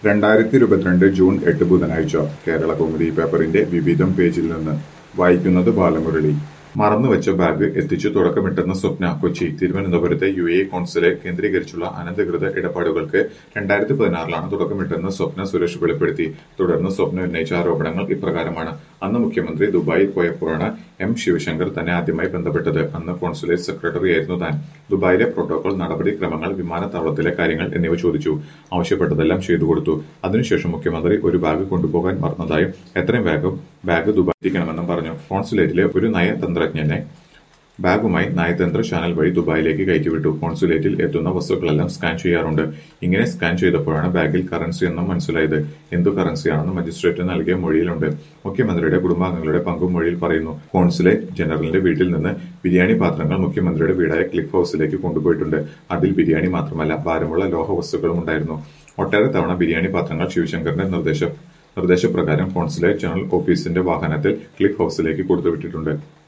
രണ്ടായിരത്തി ഇരുപത്തിരണ്ട് ജൂൺ എട്ട് ബുധനാഴ്ച കേരള കൗമുദി പേപ്പറിന്റെ വിവിധം പേജിൽ നിന്ന് വായിക്കുന്നത് ബാലമുരളി മറന്നുവെച്ച ബാഗ് എത്തിച്ചു തുടക്കമിട്ടെന്ന സ്വപ്ന കൊച്ചി തിരുവനന്തപുരത്തെ യു എ കോൺസുലേറ്റ് കേന്ദ്രീകരിച്ചുള്ള അനധികൃത ഇടപാടുകൾക്ക് രണ്ടായിരത്തി പതിനാറിലാണ് തുടക്കമിട്ടെന്ന് സ്വപ്ന സുരേഷ് വെളിപ്പെടുത്തി തുടർന്ന് സ്വപ്ന ഉന്നയിച്ച ആരോപണങ്ങൾ ഇപ്രകാരമാണ് അന്ന് മുഖ്യമന്ത്രി ദുബായിൽ പോയപ്പോഴാണ് എം ശിവശങ്കർ തന്നെ ആദ്യമായി ബന്ധപ്പെട്ടത് അന്ന് കോൺസുലേറ്റ് സെക്രട്ടറിയായിരുന്നു താൻ ദുബായിലെ പ്രോട്ടോകോൾ നടപടിക്രമങ്ങൾ വിമാനത്താവളത്തിലെ കാര്യങ്ങൾ എന്നിവ ചോദിച്ചു ആവശ്യപ്പെട്ടതെല്ലാം ചെയ്തു കൊടുത്തു അതിനുശേഷം മുഖ്യമന്ത്രി ഒരു ബാഗ് കൊണ്ടുപോകാൻ മറന്നതായും എത്രയും വേഗം ബാഗ് ദുബായ് എത്തിക്കണമെന്നും പറഞ്ഞു കോൺസുലേറ്റിലെ ഒരു നയതന്ത്രജ്ഞനെ ബാഗുമായി നയതന്ത്ര ചാനൽ വഴി ദുബായിലേക്ക് കയറ്റിവിട്ടു കോൺസുലേറ്റിൽ എത്തുന്ന വസ്തുക്കളെല്ലാം സ്കാൻ ചെയ്യാറുണ്ട് ഇങ്ങനെ സ്കാൻ ചെയ്തപ്പോഴാണ് ബാഗിൽ കറൻസി എന്നും മനസ്സിലായത് എന്തു കറൻസിയാണെന്ന് മജിസ്ട്രേറ്റ് നൽകിയ മൊഴിയിലുണ്ട് മുഖ്യമന്ത്രിയുടെ കുടുംബാംഗങ്ങളുടെ പങ്കും മൊഴിയിൽ പറയുന്നു കോൺസുലേറ്റ് ജനറലിന്റെ വീട്ടിൽ നിന്ന് ബിരിയാണി പാത്രങ്ങൾ മുഖ്യമന്ത്രിയുടെ വീടായ ക്ലിഫ് ഹൌസിലേക്ക് കൊണ്ടുപോയിട്ടുണ്ട് അതിൽ ബിരിയാണി മാത്രമല്ല ഭാരമുള്ള ലോഹ വസ്തുക്കളും ഉണ്ടായിരുന്നു ഒട്ടേറെ തവണ ബിരിയാണി പാത്രങ്ങൾ ശിവശങ്കറിന്റെ നിർദ്ദേശ നിർദ്ദേശപ്രകാരം കോൺസുലേറ്റ് ജനറൽ ഓഫീസിന്റെ വാഹനത്തിൽ ക്ലിഫ് ഹൌസിലേക്ക് കൊടുത്തുവിട്ടിട്ടുണ്ട്